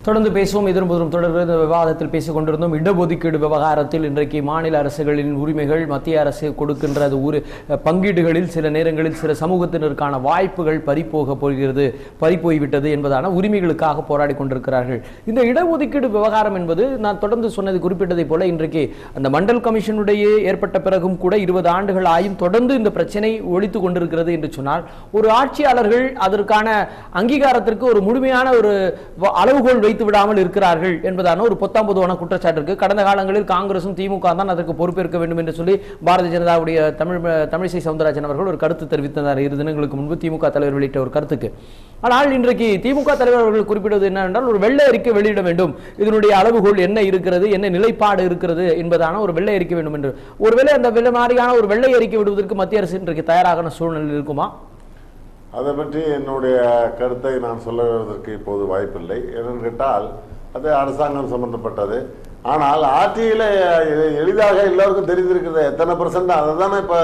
தொடர்ந்து பேசுவோம் எதிர்புதிரும் தொடர்ந்து இந்த விவாதத்தில் பேசிக் கொண்டிருந்தோம் இடஒதுக்கீடு விவகாரத்தில் இன்றைக்கு மாநில அரசுகளின் உரிமைகள் மத்திய அரசு கொடுக்கின்ற அது ஒரு பங்கீடுகளில் சில நேரங்களில் சில சமூகத்தினருக்கான வாய்ப்புகள் பறிப்போக போகிறது பறிப்போய்விட்டது என்பதான உரிமைகளுக்காக போராடி கொண்டிருக்கிறார்கள் இந்த இடஒதுக்கீடு விவகாரம் என்பது நான் தொடர்ந்து சொன்னது குறிப்பிட்டதைப் போல இன்றைக்கு அந்த மண்டல் கமிஷனுடைய ஏற்பட்ட பிறகும் கூட இருபது ஆண்டுகள் ஆயும் தொடர்ந்து இந்த பிரச்சனை ஒழித்து கொண்டிருக்கிறது என்று சொன்னால் ஒரு ஆட்சியாளர்கள் அதற்கான அங்கீகாரத்திற்கு ஒரு முழுமையான ஒரு வ- அளவுகோல் வைத்து விடாமல் இருக்கிறார்கள் என்பதான ஒரு பொத்தாம் பொதுவான குற்றச்சாட்டு இருக்கு கடந்த காலங்களில் காங்கிரசும் திமுக தான் அதற்கு பொறுப்பேற்க வேண்டும் என்று சொல்லி பாரதிய ஜனதாவுடைய தமிழ் தமிழிசை சவுந்தரராஜன் அவர்கள் ஒரு கருத்து தெரிவித்தனர் இரு தினங்களுக்கு முன்பு திமுக தலைவர் வெளியிட்ட ஒரு கருத்துக்கு ஆனால் இன்றைக்கு திமுக தலைவர் அவர்கள் குறிப்பிடுவது என்னவென்றால் ஒரு வெள்ளை அறிக்கை வெளியிட வேண்டும் இதனுடைய அளவுகோல் என்ன இருக்கிறது என்ன நிலைப்பாடு இருக்கிறது என்பதான ஒரு வெள்ளை அறிக்கை வேண்டும் என்று ஒருவேளை அந்த வெள்ளை மாதிரியான ஒரு வெள்ளை அறிக்கை விடுவதற்கு மத்திய அரசு இன்றைக்கு தயாரான சூழ்நிலை இருக்குமா அதை பற்றி என்னுடைய கருத்தை நான் சொல்லுவதற்கு இப்போது வாய்ப்பில்லை என்னன்னு கேட்டால் அது அரசாங்கம் சம்பந்தப்பட்டது ஆனால் ஆட்சியில் எளிதாக எல்லோருக்கும் தெரிந்திருக்கிறது எத்தனை பர்சன்ட் அதை தானே இப்போ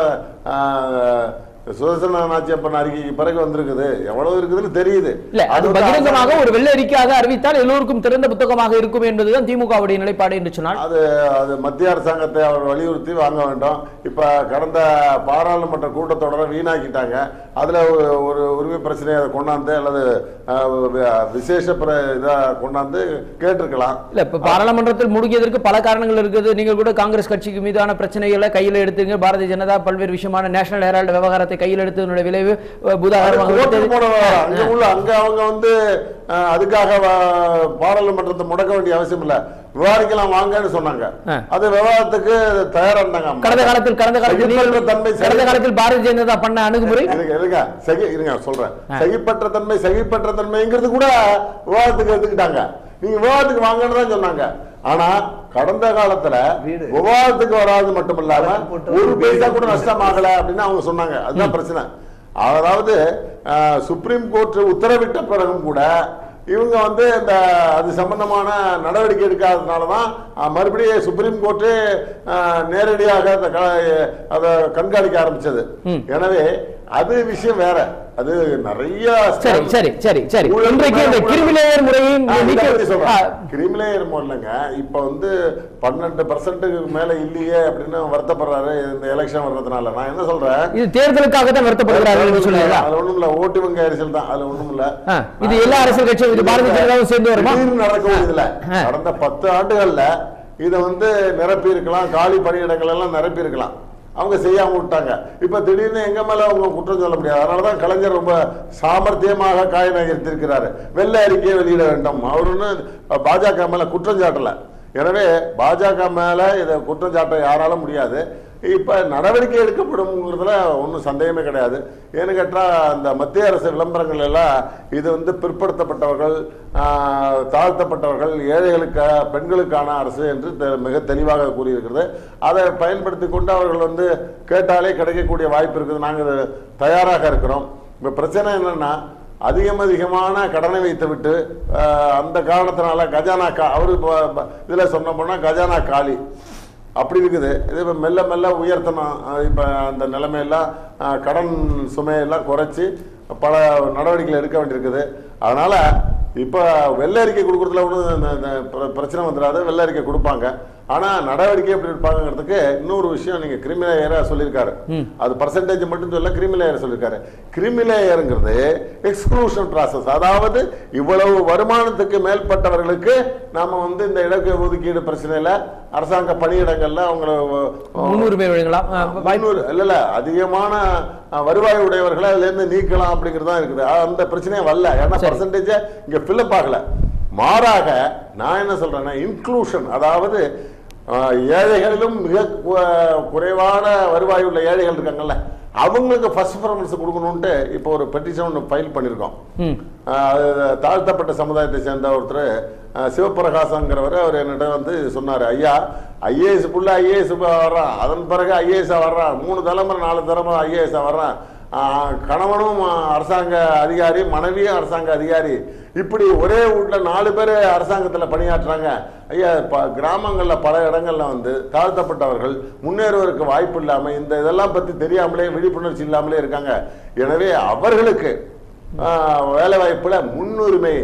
சுதர்சன நாச்சியப்பன் அறிக்கைக்கு பிறகு வந்திருக்குது எவ்வளவு இருக்குதுன்னு தெரியுது இல்ல அது வந்து பகிரங்கமாக ஒரு வெள்ளை அறிக்கையாக அறிவித்தால் எல்லோருக்கும் திறந்த புத்தகமாக இருக்கும் என்பதுதான் திமுகவுடைய நிலைப்பாடு என்று சொன்னால் அது அது மத்திய அரசாங்கத்தை அவர் வலியுறுத்தி வாங்க வேண்டும் இப்ப கடந்த பாராளுமன்ற கூட்டத்தொடரை வீணாக்கிட்டாங்க அதுல ஒரு ஒரு உரிமை பிரச்சனையை அதை கொண்டாந்து அல்லது அஹ், வி- விசேஷ பிர- இதா கொண்டாந்து கேட்டிருக்கலாம் இல்ல இப்ப பாராளுமன்றத்தில் முடுங்கியதற்கு பல காரணங்கள் இருக்குது நீங்கள் கூட காங்கிரஸ் கட்சிக்கு மீதான பிரச்சனைகளை கையில் எடுத்துங்க பாரதிய ஜனதா பல்வேறு விஷயமான நேஷனல் ஹெரால்டு விவகாரத்தை கையில் எடுத்ததனுடைய விளைவு அஹ், பூதாகரமாக ஓட்டு விட்டது. போட அங்க உள்ள அங்க அவங்க வந்து அஹ், அதுக்காக வ- பாராளுமன்றத்தை முடக்க வேண்டிய அவசியம் இல்ல விவாதிக்கலாம் வாங்கன்னு சொன்னாங்க ஆ. அது விவாதத்துக்கு தயாரா இருந்தாங்க கடந்த காலத்தில் கடந்த காலத்தில் சகிப்பற்ற நீங்கள் தன்மை கடந்த காலத்தில் பாரதிய ஜனதா பண்ண அணுகுமுறை இருங்க இருங்க சகி இருங்க சொல்றேன் சகிப்பற்ற தன்மை சகிப்பற்ற தன்மைங்கிறது கூட விவாதத்துக்கு எடுத்துக்கிட்டாங்க நீங்க விவாதத்துக்கு வாங்கன்னு தான் சொன்னாங்க ஆனா கடந்த காலத்துல விவாதத்துக்கு வராது மட்டும் இல்லாம ஒரு பைசா கூட நஷ்டம் ஆகல அப்படின்னு அவங்க சொன்னாங்க அதுதான் பிரச்சனை அதாவது அஹ், சுப்ரீம் கோர்ட் உத்தரவிட்ட பிறகும் கூட இவங்க வந்து இந்த அது சம்பந்தமான நடவடிக்கை எடுக்காததுனால தான் அஹ், மறுபடியும் சுப்ரீம் கோர்ட்டு அஹ், நேரடியாக அந்த க- அதை கண்காணிக்க ஆரம்பிச்சது எனவே அது விஷயம் வேற அது நிறைய சரி சரி சரி சரி ஊழல் இன்றைக்கு இந்த ஊழல் கிரிமிலேயர் முறையும் ஆ, இதை நீக்க- பத்தி சொல்றேன். ஆ, கிரிமிலேயர் இல்லைங்க இப்ப வந்து பன்னெண்டு பர்சன்ட்டுக்கு மேல இல்லையே அப்படின்னு வருத்தப்படுறாரு இந்த எலெக்ஷன் வர்றதுனால நான் என்ன சொல்றேன் இது தேர்தலுக்காக தான் வருத்தப்படுகிறார்கள் என்று சொல்லுவீங்களா அதுல ஒண்ணும் இல்ல ஓட்டு வங்கி அரசியல் தான் அதுல ஒண்ணும் இல்ல ஆ, இது எல்லா அரசியல் கட்சியும் இது பாரதிய ஜனதாவும் சேர்ந்து வருமா திடீர்னு நடக்க வேண்டியதுல ஆ. கடந்த பத்து ஆண்டுகள்ல இதை வந்து நிரப்பி இருக்கலாம் காலி பணியிடங்கள் எல்லாம் நிரப்பி இருக்கலாம் அவங்க செய்யாம விட்டாங்க இப்ப திடீர்னு எங்க மேல அவங்க குற்றம் சொல்ல முடியாது அதனாலதான் கலைஞர் ரொம்ப சாமர்த்தியமாக காய நகர்த்திருக்கிறாரு வெள்ளை அறிக்கையை வெளியிட வேண்டும் அவர் ஒன்றும் பாஜக மேல குற்றம் சாட்டல எனவே பாஜக மேல இதை குற்றம் சாட்ட யாரால முடியாது இப்ப நடவடிக்கை எடுக்கப்படும்ங்கிறதுல ஒன்றும் சந்தேகமே கிடையாது ஏன்னு கேட்டா அந்த மத்திய அரசு விளம்பரங்கள் எல்லாம் இது வந்து பிற்படுத்தப்பட்டவர்கள் ஆஹ், தாழ்த்தப்பட்டவர்கள் ஏழைகளுக்கு பெண்களுக்கான அரசு என்று தெ- மிக தெளிவாக கூறியிருக்கிறது அதை பயன்படுத்தி கொண்டு அவர்கள் வந்து கேட்டாலே கிடைக்கக்கூடிய வாய்ப்பு இருக்குது நாங்கள் தயாராக இருக்கிறோம் இப்போ பிரச்சனை என்னன்னா அதிகம் அதிகமான கடனை வைத்து விட்டு ஆஹ், அந்த காரணத்தினால கஜானா கா அவர் இதில் சொன்ன போனால் கஜானா காலி அப்படி இருக்குது இது இப்போ மெல்ல மெல்ல உயர்த்தணும் அஹ் இப்போ அந்த நிலைமையெல்லாம் அஹ், கடன் சுமையெல்லாம் குறைச்சி பல நடவடிக்கைகள் எடுக்க வேண்டியிருக்குது அதனால இப்போ வெள்ளை அறிக்கை கொடுக்குறதுல ஒன்றும் பிரச்சனை வந்துடாது வெள்ளை அறிக்கை கொடுப்பாங்க ஆனா நடவடிக்கை எப்படி எடுப்பாங்கிறதுக்கு இன்னொரு விஷயம் நீங்க கிரிமிலேயரா சொல்லியிருக்காரு அது பர்சன்டேஜ் மட்டும் சொல்ல கிரிமிலேயர் சொல்லியிருக்காரு கிரிமிலேயருங்கிறது எக்ஸ்க்ளூஷன் ப்ராசஸ் அதாவது இவ்வளவு வருமானத்துக்கு மேற்பட்டவர்களுக்கு நாம வந்து இந்த இட ஒதுக்கீடு பிரச்சனையில அரசாங்க பணியிடங்கள்ல அவங்கள முன்னுரிமை வழங்கலாம் ஆ, வாய்ப்பு முன்னூறு இல்ல இல்ல அதிகமான அஹ், வருவாய் உடையவர்களை அதுல இருந்து நீக்கலாம் அப்படிங்கிறது தான் இருக்குது அஹ், அந்த பிரச்சனையே வரல ஏன்னா சரி. பர்சன்டேஜ் இங்க ஃபில்லப் ஆகல மாறாக நான் என்ன சொல்றேன்னா இன்க்ளூஷன் அதாவது அஹ், ஏழைகளிலும் மிக கு- குறைவான வருவாய் உள்ள ஏழைகள் இருக்காங்கல்ல அவங்களுக்கு ஃபர்ஸ்ட் ப்ரிஃபரன்ஸ் கொடுக்கணும்ட்டு இப்போ ஒரு பெட்டிஷன் ஒன்று ஃபைல் பண்ணியிருக்கோம் ம் ஆஹ் அது தாழ்த்தப்பட்ட சமுதாயத்தை சேர்ந்த ஒருத்தர் ஆஹ் சிவபிரகாசங்கிறவர் அவர் என்னிட்ட வந்து சொன்னார் ஐயா ஐஏஎஸ் புள்ள ஐஏஎஸ் வர்றான் அதன் பிறகு ஐஏஎஸ் வர்றான் மூணு தலைமுறை நாலு தலைமுறை ஐஏஎஸ் வர்றான் ஆஹ் கணவனும் அரசாங்க அதிகாரி மனைவியும் அரசாங்க அதிகாரி இப்படி ஒரே வீட்டில் நாலு பேர் அரசாங்கத்தில் பணியாற்றுறாங்க ஐயா ப கிராமங்களில் பல இடங்கள்ல வந்து தாழ்த்தப்பட்டவர்கள் முன்னேறுவதற்கு வாய்ப்பு இல்லாமல் இந்த இதெல்லாம் பற்றி தெரியாமலே விழிப்புணர்ச்சி இல்லாமலே இருக்காங்க எனவே அவர்களுக்கு ஆஹ், வேலை வாய்ப்புல முன்னுரிமை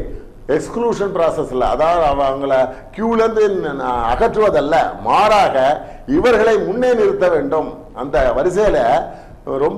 எக்ஸ்க்ளூஷன் ப்ராசஸ்ல அதாவது அவ- அவங்கள கியூலேருந்து அகற்றுவதல்ல மாறாக இவர்களை முன்னே நிறுத்த வேண்டும் அந்த வரிசையில ரொம்ப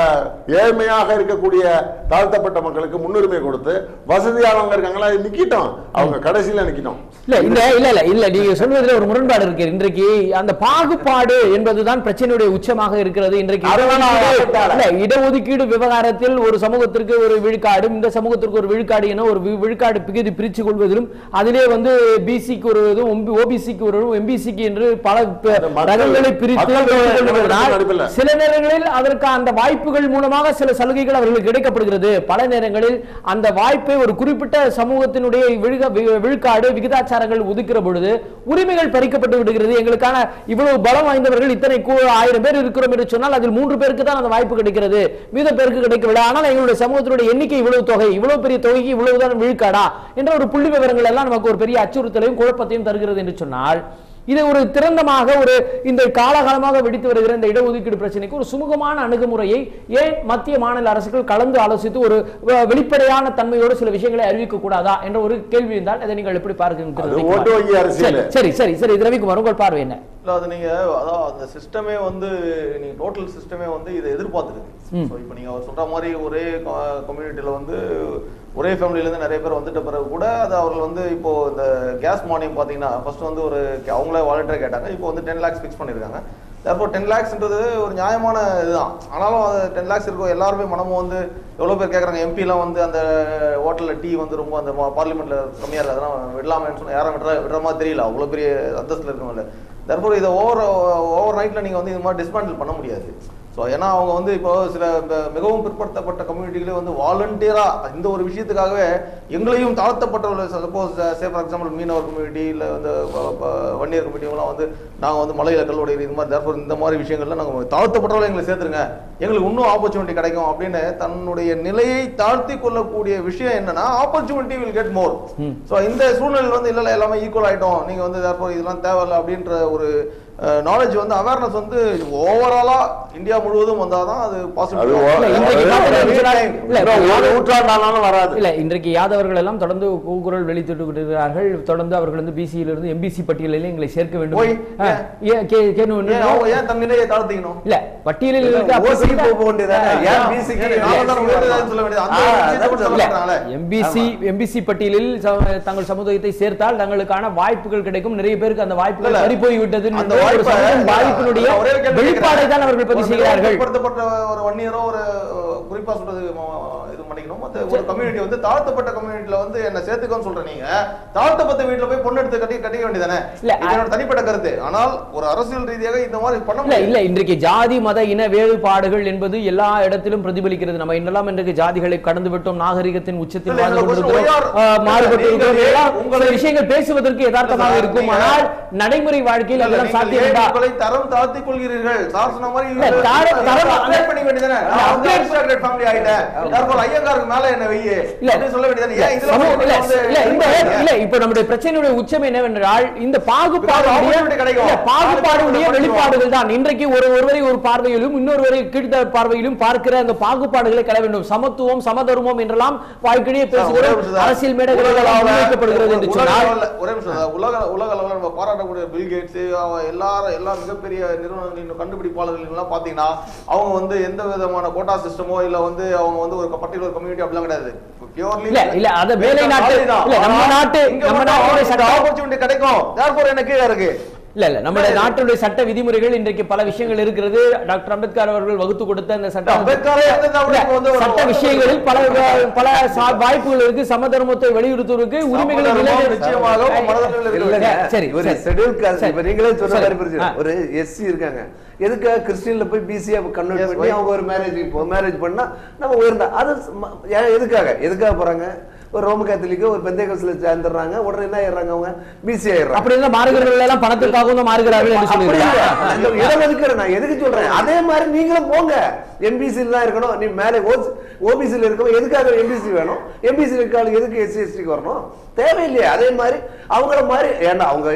ஏழ்மையாக இருக்கக்கூடிய தாழ்த்தப்பட்ட மக்களுக்கு முன்னுரிமை கொடுத்து வசதியானவங்க இருக்காங்களா நிக்கிட்டோம் அவங்க கடைசியில நிக்கணும் இல்ல இல்ல இல்ல இல்ல இல்ல நீங்க சொல்வதில் ஒரு முரண்பாடு இருக்கு இன்றைக்கு அந்த பாகுபாடு என்பதுதான் பிரச்சனையுடைய உச்சமாக இருக்கிறது இன்றைக்கு அதுதான் நான் இடஒதுக்கீடு- அகற்றால. இல்ல, இடஒதுக்கீடு விவகாரத்தில் ஒரு சமூகத்திற்கு ஒரு விழுக்காடு இந்த சமூகத்திற்கு ஒரு விழுக்காடு என ஒரு வி- விழுக்காடு பிரித்து பிரிச்சு கொள்வதிலும் அதிலே வந்து பிசிக்கு ஒரு இதுவும் ஓபிசிக்கு ஒரு எம்பிசிக்கு என்று பல ப- அது மக்கள்- ரகங்களை பிரித்து மக்கள் வைத்துக் கொள்வதனால் நடுவில். சில நேரங்களில் அதற்கு அந்த வாய்ப்புகள் மூலமாக சில சலுகைகள் அவர்களுக்கு கிடைக்கப்படுகிறது பல நேரங்களில் அந்த வாய்ப்பை ஒரு குறிப்பிட்ட சமூகத்தினுடைய விழுக வி- விழுக்காடு விகிதாச்சாரங்கள் ஒதுக்கிற பொழுது உரிமைகள் பறிக்கப்பட்டு விடுகிறது எங்களுக்கான இவ்வளவு பலம் வாய்ந்தவர்கள் இத்தனை கூ- ஆயிரம் பேர் இருக்கிறோம் என்று சொன்னால் அதில் மூன்று பேருக்கு தான் அந்த வாய்ப்பு கிடைக்கிறது மீத பேருக்கு கிடைக்கவில்லை ஆனால் எங்களுடைய சமூகத்தினுடைய எண்ணிக்கை இவ்வளவு தொகை இவ்வளவு பெரிய தொகைக்கு இவ்வளவுதான் விழுக்காடா என்ற ஒரு புள்ளி விவரங்கள் எல்லாம் நமக்கு ஒரு பெரிய அச்சுறுத்தலையும் குழப்பத்தையும் தருகிறது என்று சொன்னால் இது ஒரு திறந்தமாக ஒரு இந்த காலகாலமாக வெடித்து வருகிற இந்த இடஒதுக்கீடு பிரச்சனைக்கு ஒரு சுமூகமான அணுகுமுறையை ஏன் மத்திய மாநில அரசுகள் கலந்து ஆலோசித்து ஒரு வ- வெளிப்படையான தன்மையோடு சில விஷயங்களை அறிவிக்க கூடாதா என்ற ஒரு கேள்வி இருந்தால் அதை நீங்கள் எப்படி அது பார்க்கிறீர்கள் ஓட்டு வங்கி அரசியல் சரி, சரி சரி சரி இது ரவிக்குமார் உங்கள் பார்வை என்ன இல்ல அது நீங்க அதான் அந்த சிஸ்டமே வந்து நீங்க டோட்டல் சிஸ்டமே வந்து இதை எதிர்பார்த்துருக்கு ஸோ இப்போ நீங்க அவர் சொல்ற மாதிரி ஒரே கம்யூனிட்டியில வந்து ஒரே ஃபேமிலில இருந்து நிறைய பேர் வந்துட்ட பிறகு கூட அது அவர்கள் வந்து இப்போ இந்த கேஸ் மானியம் பாத்தீங்கன்னா ஃபர்ஸ்ட் வந்து ஒரு அவங்களே வாலண்டியர் கேட்டாங்க இப்போ வந்து டென் லேக்ஸ் ஃபிக்ஸ் பண்ணிருக்காங்க தற்போ டென் லேக்ஸ்ன்றது ஒரு நியாயமான இதுதான் ஆனாலும் அது டென் லேக்ஸ் இருக்கும் எல்லாருமே மனமும் வந்து எவ்வளோ பேர் கேட்குறாங்க எம்பிலாம் வந்து அந்த ஹோட்டலில் டீ வந்து ரொம்ப அந்த பார்லிமெண்ட்ல கம்மியாக இருக்குது அதெல்லாம் விடலாமேன்னு சொன்னா யாரும் விடுற விடுற மாதிரி தெரியல அவ்வளோ பெரிய அந்தஸ்தில் இருக்கவங்கள தற்போது இதை ஓவர் ஓவர் நைட்டில் நீங்கள் வந்து இது மாதிரி டிஸ்மேண்டில் பண்ண முடியாது ஸோ ஏன்னா அவங்க வந்து இப்போ சில ம- மிகவும் பிற்படுத்தப்பட்ட கம்யூனிட்டிகளே வந்து வாலண்டியராக இந்த ஒரு விஷயத்துக்காகவே எங்களையும் தாழ்த்தப்பட்ட சப்போஸ் சே ஃபார் எக்ஸாம்பிள் மீனவர் கம்யூனிட்டி இல்லை இந்த வ- வ- வன்னியர் கம்யூனிட்டிலாம் வந்து நாங்கள் வந்து மலையில கல்லோடைய இது மாதிரி therefore இந்த மாதிரி விஷயங்கள்ல நாங்கள் தாழ்த்தப்பட்டவங்களை எங்களை சேர்த்துருங்க எங்களுக்கு இன்னும் ஆப்பர்ச்சுனிட்டி கிடைக்கும் அப்படின்னு தன்னுடைய நிலையை தாழ்த்தி கொள்ளக்கூடிய விஷயம் என்னன்னா opportunity will get more so இந்த சூழ்நிலையில் வந்து இல்லை எல்லாமே ஈக்குவல் ஆயிட்டோம் நீங்க வந்து therefore இதெல்லாம் தேவையில்லை அப்படின்ற ஒரு நாலேஜ் வந்து அவேர்னஸ் வந்து ஓவராலா இந்தியா முழுவதும் வந்தாதான் அது அது பாசிபிள் ஓ- இல்ல, இன்றைக்கு அது பார்த்தீங்கன்னா, இல்ல, இன்னும் ஒரு நூற்றாண்டானாலும் வராது இல்ல இன்றைக்கு யாதவர்கள் எல்லாம் தொடர்ந்து கூக்குரல் வெளியிட்டு கொண்டிருக்கிறார்கள் தொடர்ந்து அவர்கள் வந்து பிசியில் இருந்து எம்பிசி பட்டியலில் எங்களை சேர்க்க வேண்டும் ஓய், ஆ, ஏன் கே- கேட்கணும் ஏன் இன்னும் அவங்க ஏன் தன் நிலையை தாழ்த்திக்கணும் இல்ல பட்டியலில் இருக்க ஓசிக்கு அப்படி- போக வேண்டியதானே ஏன் பிசிக்கு ஏன் நாம தான் உயர்ந்ததுன்னு சொல்ல வேண்டியது அந்த ஒரு விஷயத்தை மட்டும் சொல்ல மாட்டாங்களே. எம்பிசி எம்பிசி பட்டியலில் ச- தங்கள் சமுதாயத்தை சேர்த்தால் தங்களுக்கான வாய்ப்புகள் கிடைக்கும் நிறைய பேருக்கு அந்த வாய்ப்புகள் இல்ல. சரி போய் விட்டது அந்த வாய்ப்பை பாதிப்பினுடைய ஒரே ஒரு கேள்வி வெளிப்பாடை கேட்கிறேன். தான் அவர்கள் பதிவு ஒரு செய்கிறார்கள் பிற்படுத்தப்பட்ட ஒரு ஒன் இயரோ ஒரு அஹ், குறிப்பா சொல்றது ம- இது பண்ணிக்கணும் மத்த ஒரு கம்யூனிட்டி வந்து தாழ்த்தப்பட்ட கம்யூனிட்டில வந்து என்ன சேர்த்துக்கோன்னு சொல்ற நீங்க தாழ்த்தப்பட்ட வீட்டுல போய் பொண்ணு எடுத்து கட்டி கட்டிக்க வேண்டியதானே இல்ல, இது என்னோட தனிப்பட்ட கருத்து ஆனால் ஒரு அரசியல் ரீதியாக இந்த மாதிரி பண்ண இல்ல முடியாது இல்ல இன்றைக்கு ஜாதி மத இன வேறுபாடுகள் என்பது எல்லா இடத்திலும் பிரதிபலிக்கிறது நம்ம இன்னெல்லாம் இன்றைக்கு ஜாதிகளை கடந்து விட்டோம் நாகரிகத்தின் உச்சத்தில் இல்ல, வாழ்ந்து என்னோட question கொண்டிருக்கிறோம் ஒரே ஆஹ், ஒரு- மாறுபட்டு நீங்க இருக்கிறோம். எல்லாம் உங்களை- சில விஷயங்கள் பேசுவதற்கு யதார்த்தமாக இல்ல, இருக்கும் நீங்க- ஆனால் நடைமுறை வாழ்க்கையில் இல்ல, அதெல்லாம் நீங்கள் சாத்தியம் ஏன் உண்டா? உங்களை தரம் தாழ்த்திக் கொள்கிறீர்கள் சார் சொன்ன மாதிரி இல்ல, தரம்- தரம் upgrade பண்ணிக்க வேண்டியதானே இல்ல, நான் வந்து upgrade- aristocrat family ஆயிட்டேன் therefore ஐயங்காருக்கு மேல என்ன வெய்யு இல்ல. அப்படின்னு சொல்ல வேண்டியதானே ஏன் இதுல சமூக- வந்து இல்ல, வந்து இல்ல, இந்த இல்ல இப்ப நம்முடைய பிரச்சனையுடைய உச்சம் என்னவென்றால் இந்த Because பாகுபாடுடைய opportunity கிடைக்கும். இல்ல, பாகுபாடுடைய நாலு பேர் வெளிப்பாடுகள் தான் இன்றைக்கு ஒரு ஒருவரை ஒரு பார்வையிலும் இன்னொருவரை கீழ்த்த பார்வையிலும் பார்க்கிற அந்த பாகுபாடுகளை கல வேண்டும் சமத்துவம் சமதர்மம் என்றெல்லாம் வாய்க்கிடையே ஒரே பேசுகிறோம் நிமிஷம் தான். அரசியல் மேடைகளில் உலக எல்லாம் அளவுல- முன்வைக்கப்படுகிறது என்று உலக சொன்னால் அளவுல- ஒரே நிமிஷம் தான். உலக உலக அளவில் நம்ம பாராட்டக்கூடிய பில் கேட்ஸ் அவன் எல்லாரும் எல்லா மிகப்பெரிய நிறுவனங்களின் கண்டுபிடிப்பாளர்கள் எல்லாம் பாத்தீங்கன்னா அவங்க வந்து எந்த விதமான கோட்டா சிஸ்டமோ இல்ல வந்து அவங்க வந்து ஒரு பர்டிகுலர் கம்யூனிட்டி அப்படிலாம் கிடையாது பியூர்லி இல்ல, இல்ல, அது மேலை நாட்டு- இல்ல, நம்ம நாட்டு- நம்ம நாட்டுடைய சட்டம் ஆப்பர்ச்சுனிட்டி கிடைக்கும் therefore என்ன கீழே இருக்கு இல்ல இல்ல நம்முடைய நாட்டுடைய சட்ட விதிமுறைகள் இன்றைக்கு பல விஷயங்கள் இருக்கிறது டாக்டர் அம்பேத்கர் அவர்கள் வகுத்து கொடுத்த அந்த சட்ட அம்பேத்கரே இருந்தது அவருக்கு இல்ல, வந்து ஒரு- சட்ட விஷயங்களில் பல பல சா- வாய்ப்புகள் இருக்கு சமதர்மத்தை வலியுறுத்துவதற்கு உரிமைகளை சமதர்மம் நிலைநிறுத்த- நிச்சயமாக மனதில் இருக்க இல்லைங்க. சரி, ஒரு சரி. ஷெட்யூல் காஸ்ட் சரி. இப்ப நீங்களே சொன்ன சரி. மாதிரி புரிஞ்சு ஆ. ஒரு எஸ்சி இருக்காங்க எதுக்காக கிறிஸ்டியன்ல போய் பிசியா கன்வெர்ட் Yes, பண்ணி why? அவங்க ஒரு மேரேஜ் இப்போ மேரேஜ் பண்ணா நம்ம உயர்ந்தா அது ம- ஏன் எதுக்காக எதுக்காக போறாங்க ஒரு ரோம கேத்தலிக்கோ ஒரு பெந்தேகோஸ்ல சேர்ந்துடுறாங்க உடனே என்ன ஆயிடுறாங்க அவங்க பிசி ஆயிடுறாங்க அப்படி இருந்தா மாறுகிறவர்கள் எல்லாம் பணத்துக்காகவும் தான் மாறுகிறார்கள் என்று அப்படி இல்ல. அந்த சொல்லியிருக்காங்க இடம் ஒதுக்குறேன் நான் எதுக்கு சொல்றேன் அதே மாதிரி நீங்களும் போங்க எம்பிசி தான் இருக்கணும் நீ மேலே ஓபிசியில் இருக்கணும் எதுக்காக எம்பிசி வேணும் எம்பிசி இருக்காலும் எதுக்கு எஸ்சி எஸ்டிக்கு வரணும் தேவையில்லையே அதே மாதிரி அவங்கள மாதிரி ஏன்னா அவங்க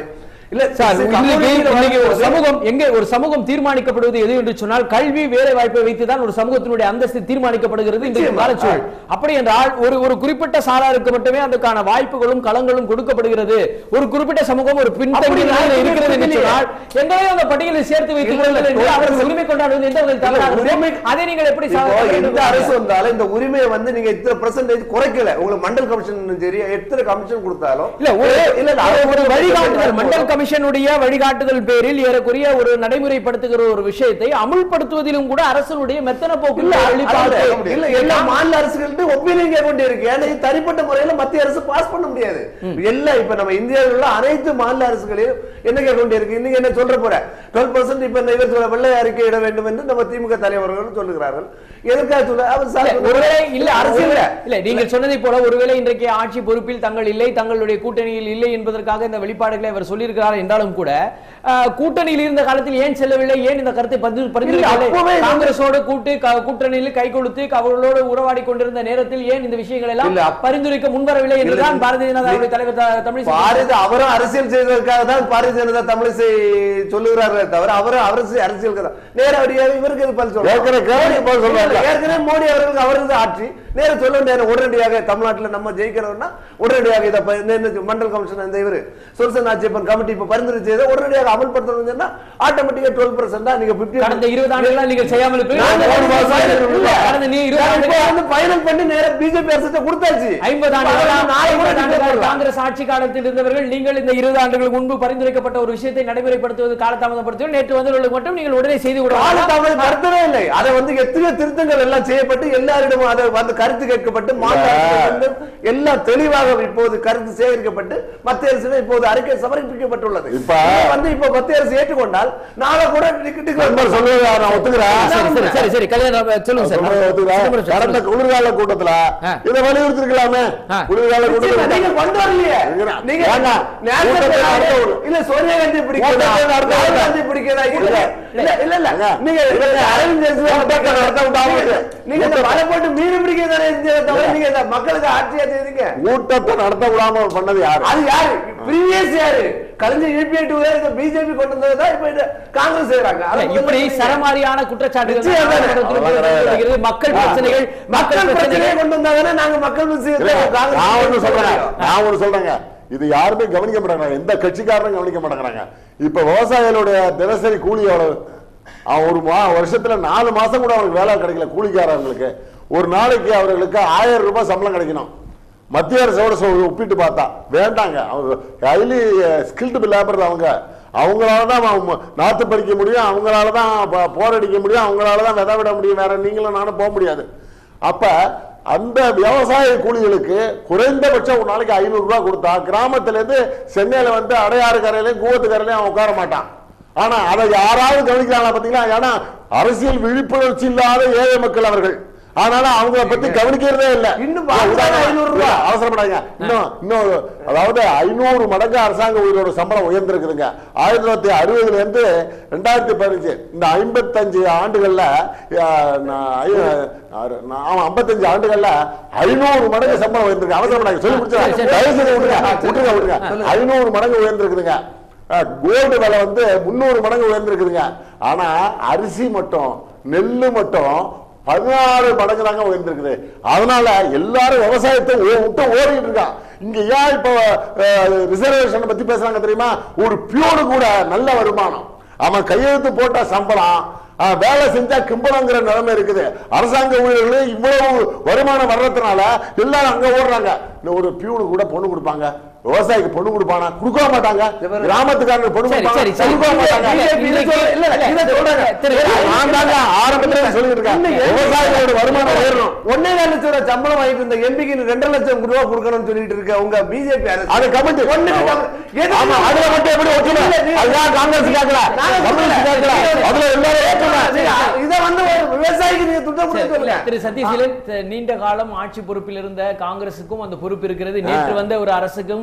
இல்ல சார் community இன்னைக்கு ல இன்னைக்கு ஒரு வரும்போது- சமூகம் எங்கே ஒரு சமூகம் தீர்மானிக்கப்படுவது எது என்று சொன்னால் கல்வி வேலை வாய்ப்பை வைத்துதான் ஒரு சமூகத்தினுடைய அந்தஸ்து தீர்மானிக்கப்படுகிறது இந்த நிச்சயமா. காலச்சூழல் அப்படி என்றால் ஒரு ஒரு குறிப்பிட்ட சாராருக்கு மட்டுமே அதுக்கான வாய்ப்புகளும் களங்களும் கொடுக்கப்படுகிறது ஒரு குறிப்பிட்ட சமூகம் ஒரு பின்தங்கிய அப்படி நிலையில் நான் இருக்கிறது என்று இல்லையே. சொன்னால் எங்களையும் அந்த பட்டியலில் சேர்த்து வைத்துக் இல்ல, இல்ல, கொள்ளுங்கள் என்று இல்ல, அவர்கள் இல்ல, உரிமை கொண்டாடுவது எந்த வகையில் தவறாக உரிமை- அதை நீங்கள் எப்படி இப்போ சாதிக்க எந்த வேண்டும்? அரசு வந்தாலும் இந்த உரிமையை வந்து நீங்க இத்தனை பெர்சன்டேஜ் குறைக்கல உங்களுக்கு மண்டல் கமிஷன் சரி எத்தனை கமிஷன் கொடுத்தாலும் இல்ல ஒரு இல்ல இல்ல, ஒரு- அதை ஒரு வந்து வழிகாட்டுதல் மண்டல் போதும். கமிஷனுடைய வழிகாட்டுதல் பேரில் ஏறக்குறைய ஒரு நடைமுறைப்படுத்துகிற ஒரு விஷயத்தை அமுல்படுத்துவதிலும் கூட அரசனுடைய மெத்தன போக்கு இல்ல வெளிப்பாடு இல்ல, இல்ல எல்லா மாநில அரசுகள்ட்ட ஒப்பீனியன் கேட்க வேண்டியிருக்கு ஏன்னா இது தனிப்பட்ட முறையில மத்திய அரசு பாஸ் பண்ண முடியாது எல்லா இப்ப நம்ம இந்தியாவில் உள்ள அனைத்து மாநில அரசுகளையும் என்ன கேட்க வேண்டியிருக்கு இன்னைக்கு என்ன சொல்ற போற டுவெல் பர்சன்ட் இப்ப இந்த இவர் சொல்ல வெள்ளை அறிக்கை இட வேண்டும் என்று நம்ம திமுக தலைவர்கள் சொல்லுகிறார்கள் எதற்காக சொல்ல அவர் சார் இல்ல, ஒருவேளை இல்ல அரசியல் இல்ல இல்ல நீங்கள் சொன்னதை போல ஒருவேளை இன்றைக்கு ஆட்சி பொறுப்பில் தங்கள் இல்லை தங்களுடைய கூட்டணியில் இல்லை என்பதற்காக இந்த வெளிப்பாடுகளை அவர் சொல்லியிருக்கிறார் என்றாலும் கூட அஹ், கூட்டணியில் இருந்த காலத்தில் ஏன் செல்லவில்லை ஏன் இந்த கருத்தை பரிந்து- அப்பவே பரிந்துரைக்கவில்லை இது- காங்கிரஸோடு கூட்டு க- கூட்டணியில் கை கொடுத்து அவர்களோடு உறவாடி கொண்டிருந்த நேரத்தில் ஏன் இந்த விஷயங்கள் எல்லாம் இல்ல, அப்ப- பரிந்துரைக்க முன்வரவில்லை என்றுதான் இல்ல, பாரதிய ஜனதாவுடைய தலைவர் த- தமிழிசை பாரதி அவரும் அரசியல் செய்வதற்காக தான் பாரதிய ஜனதா தமிழிசை சொல்லுகிறார்களே தவிர அவரும் அரசு அரசியல் தான் நேரடியாக இவருக்கு இது பதில் சொல்றாங்க. கேட்கிற கேள்விக்கு பதில் சொல்றாங்க. இல்ல, ஏற்கனவே மோடி அவர்களுக்கு அவரது ஆட்சி நேர சொல்ல வேண்டிய உடனடியாக தமிழ்நாட்டுல நம்ம ஜெயிக்கிறோம்னா உடனடியாக இதை ப- இந்த- இந்த மண்டல் கமிஷன் இந்த இவரு சொர்சன் ஆட்சியப்பன் கமிட்டி இப்ப பரிந்துரை செய்த உடனடியாக அமல்படுத்தணும் சொன்னா ஆட்டோமேட்டிக்கா டுவெல் பர்சன்ட் தான் நீங்க 50 கடந்த இருபது ஆண்டுகளா நீங்கள் செய்யாமல் நாங்க இருப்பீர்கள். ஒரு மாசம் ஆயிரம் இல்ல, கடந்த நீ இருபது நாங்க இப்போ ஆண்டுகளா வந்து final பண்ணி நேரா பிஜேபி அரசு கொடுத்தாச்சு ஐம்பது இப்ப ஆண்டுகளா அதை நாளை கூட ஐம்பது ஆண்டுகள் போடலாம். காங்கிரஸ் ஆட்சி காலத்தில் இருந்தவர்கள் நீங்கள் இந்த இருபது ஆண்டுகளுக்கு முன்பு பரிந்துரைக்கப்பட்ட ஒரு விஷயத்தை நடைமுறைப்படுத்துவது காலதாமதப்படுத்துவது நேற்று வந்தவர்களுக்கு மட்டும் நீங்கள் உடனே செய்து கால விடுவாங்க தாமதம் நடத்தவே இல்லை அதை வந்து எத்தனையோ திருத்தங்கள் எல்லாம் செய்யப்பட்டு எல்லாரிடமும் அதை வந்து கருத்து கேட்கப்பட்டு மாநில அரசுகளிடம் எல்லாம் தெளிவாக இப்போது கருத்து சேகரிக்கப்பட்டு மத்திய அரசு இப்போது அறிக்கை சமர்ப்பிக்கப்பட்டுள்ளது இப்ப- இதை வந்து இப்ப மத்திய அரசு ஏற்றுக்கொண்டால் நாளை கூட டிக்கு- டிக்கு- நண்பர் சொல்லுவது நான் ஒத்துக்கிறேன் சரி சரி சரி சரி கல்யாணம் சொல்லுங்க சார் சொல்றதை ஒத்துக்கிறேன். சிதம்பரம் சார், கடந்த சொல்லுங்க. குளிர்கால கூட்டத்துல ஆ. இதை வலியுறுத்திருக்கலாமே ஆ. குளிர்கால நிச்சயமா, கூட்டத்துல நீங்க கொண்டு வரலையே இருக்கிறேன். நீங்க வேண்டாம். நேரத்தை கூட்டத்தை நடத்த நாளே- விடு. இல்ல சோனியா காந்தி பிடிக்கிறதா கூட்டத்தை நடத்த ராகுல் விடு. காந்தி பிடிக்கிறதா இல்ல இல்ல இல்ல இல்ல ஏங்க, நீங்க நீங்க அரவிந்த் கெஜ்ரிவால் கூட்டத்தை நடத்த விடாம நீங்க- நீங்க இந்த மலை போட்டு மீன் பிடிக்கிறதானே இந்தியா தவிர நீங்க இந்த மக்களுக்கு ஆட்சியா செய்தீங்க கூட்டத்தை நடத்த விடாம பண்ணது யாரு அது யாரு பிரீவியஸ் யாரு கலைஞர் யூபிஐ டூ இந்த பிஜேபி கொண்டு வந்ததுதான் இப்ப இந்த காங்கிரஸ் செய்யறாங்க இல்ல, இப்படி சரமாரியான குற்றச்சாட்டுகள் நிச்சயம் தானே. நாடாளுமன்றத்தில் வருகிறது. மக்கள் ஆ. பிரச்சனைகள் மக்கள் பிரச்சனையை கொண்டு வந்தாங்கன்னா நாங்க மக்கள் இல்ல, விஷயத்தை காங்கிரஸ் நான் ஒண்ணு சொல்றேன் செய்யறோம். நான் ஒண்ணு சொல்றேங்க இது யாருமே கவனிக்க மாட்டேங்கிறாங்க எந்த கட்சிக்காரரும் கவனிக்க மாட்டேங்கிறாங்க இப்ப விவசாயிகளுடைய தினசரி கூலி எவ்வளவு அவன் ஒரு மா வருஷத்துல நாலு மாசம் கூட அவனுக்கு வேலை கிடைக்கல கூலிக்காரங்களுக்கு ஒரு நாளைக்கு அவர்களுக்கு ஆயிரம் ரூபாய் சம்பளம் கிடைக்கணும் மத்திய அரசோட சொ- ஒப்பிட்டு பார்த்தா வேண்டாங்க அவங்க ஹைலி ஸ்கில்டு லேபர் அவங்க அவங்களால தான் அவன் நாத்து பறிக்க முடியும் அவங்களால தான் ப- போரடிக்க முடியும் அவங்களால தான் விதை விட முடியும் வேற நீங்களும் நானும் போக முடியாது அப்ப அந்த விவசாய கூலிகளுக்கு குறைந்தபட்சம் ஒரு நாளைக்கு ஐநூறு ரூபாய் கொடுத்தா கிராமத்துல இருந்து சென்னையில வந்து அடையாறு கரையிலையும் கூவத்து கரையிலையும் அவன் உட்கார மாட்டான் ஆனா அதை யாராவது கவனிக்கிறாங்களா பாத்தீங்களா ஏன்னா அரசியல் விழிப்புணர்ச்சி இல்லாத ஏழை மக்கள் அவர்கள் அதனால அவங்கள பத்தி கவனிக்கிறதே இல்ல இன்னும் பாதுகாப்பு 500 ரூபாய். அவசரப்படாங்க இன்னும் இன்னும் அதாவது ஐநூறு மடங்கு அரசாங்க ஊழியரோட சம்பளம் உயர்ந்திருக்குதுங்க ஆயிரத்தி தொள்ளாயிரத்தி அறுபதுல இருந்து ரெண்டாயிரத்தி பதினஞ்சு இந்த ஐம்பத்தஞ்சு ஆண்டுகள்ல அஹ், நான் ஐ- ஆறு- நான் ஆமா, ஐம்பத்தஞ்சு ஆண்டுகள்ல ஐநூறு மடங்கு சம்பளம் உயர்ந்திருக்கு அவசரப்படாங்க சொல்லி சரி, சரி. முடிச்சு தயவு செய்து விட்டுருங்க விட்டுருங்க விட்டுருங்க ஐநூறு மடங்கு உயர்ந்திருக்குதுங்க கோல்டு விலை வந்து முந்நூறு மடங்கு உயர்ந்திருக்குதுங்க ஆனா அரிசி மட்டும் நெல்லு மட்டும் பதினாறு மடங்கு தாங்க உயர்ந்திருக்குது அதனால எல்லாரும் விவசாயத்தை ஓ- விட்டு ஓடிட்டு இருக்கான் இங்க ஏன் இப்போ ரிசர்வேஷன் பத்தி பேசுறாங்க தெரியுமா ஒரு பியூனு கூட நல்ல வருமானம் அவன் கையெழுத்து போட்ட சம்பளம் ஆ, வேலை செஞ்சா கிம்பளங்கிற நிலைமை இருக்குது அரசாங்க ஊழியர்கள் இவ்வளவு வருமானம் வர்றதுனால எல்லாரும் அங்க ஓடுறாங்க இந்த ஒரு பியூனு கூட பொண்ணு கொடுப்பாங்க விவசாயிக்கு பொண்ணு கொடுப்பானா கொடுக்க மாட்டாங்க கிராமத்துக்காரங்க பொண்ணு சரி, கொடுப்பாங்க சரி, சரி. கொடுக்க மாட்டாங்க இல்ல, இல்ல, இல்ல, இல்ல, இதை சொல்றாங்க. திரு- நான் தாங்க ஆரம்பத்துல சொல்லிட்டு இருக்கேன் விவசாயிகளோட வருமானம் உயரணும் ஒன்னே கால் லட்சம் ரூபாய் சம்பளம் வாங்கிட்டு இருந்த எம்பிக்கு ரெண்டு லட்சம் ரூபாய் கொடுக்கணும்னு சொல்லிட்டு இருக்க உங்க பிஜேபி அரசு அது கமிட்டி ஒண்ணுக்கு கம்மி. எதுக்கு? ஆமா அதுல மட்டும் எப்படி ஒற்றுமை இல்ல, நீ- அதுதான் காங்கிரஸ் கேட்கல நாங்க கம்யூனிஸ்ட் கேட்கல அதுல எல்லாரும் ஏற்றுமை இத வந்து ஒரு விவசாயிக்கு நீங்க துட்டம் கொடுக்க சரி, சொல்லுங்க திரு சதீஷிலன் த- நீண்ட காலம் ஆட்சி பொறுப்பில் இருந்த காங்கிரசுக்கும் அந்த பொறுப்பு இருக்கிறது நேற்று வந்த ஒரு அரசுக்கும்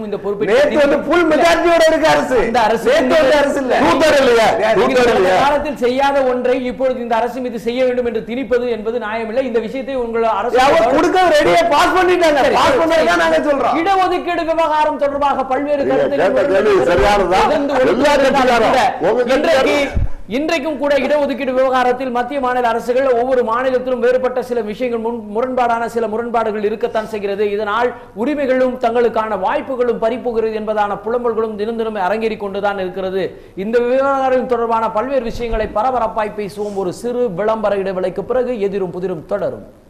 அரசும் இந்த பொறுப்பை நேத்து வந்து புல் மெஜாரிட்டியோட இருக்கு அரசு இந்த அரசு நேத்து வந்து அரசு இல்ல கூத்தர் இல்லையா இது கூத்தர் கடந்த இல்லையா காலத்தில் செய்யாத ஒன்றை இப்பொழுது இந்த அரசு மீது செய்ய வேண்டும் என்று திணிப்பது என்பது நியாயமில்லை இந்த விஷயத்தை உங்கள் அரசு அவங்க கொடுக்க ரெடியா பாஸ் பண்ணிட்டாங்க பாஸ் பண்ணதான் நாங்க சொல்றோம் இடஒதுக்கீடு விவகாரம் தொடர்பாக பல்வேறு நீங்க கருத்துக்கள் கேட்ட கேள்வி சரியானதுதான். உதிர்ந்து எல்லா ஒடுக்கப்பட்டதால் கட்சிக்காரும். கூட உங்க இன்றைக்கு கட்சிக்காரும். இன்றைக்கும் கூட இடஒதுக்கீடு விவகாரத்தில் மத்திய மாநில அரசுகள் ஒவ்வொரு மாநிலத்திலும் வேறுபட்ட சில விஷயங்கள் முன் முரண்பாடான சில முரண்பாடுகள் இருக்கத்தான் செய்கிறது இதனால் உரிமைகளும் தங்களுக்கான வாய்ப்புகளும் பறிப்புகிறது என்பதான புலம்பல்களும் தினம் தினம் அரங்கேறி கொண்டுதான் இருக்கிறது இந்த விவகாரம் தொடர்பான பல்வேறு விஷயங்களை பரபரப்பாய் பேசுவோம் ஒரு சிறு விளம்பர இடைவேளைக்கு பிறகு எதிரும் புதிரும் தொடரும்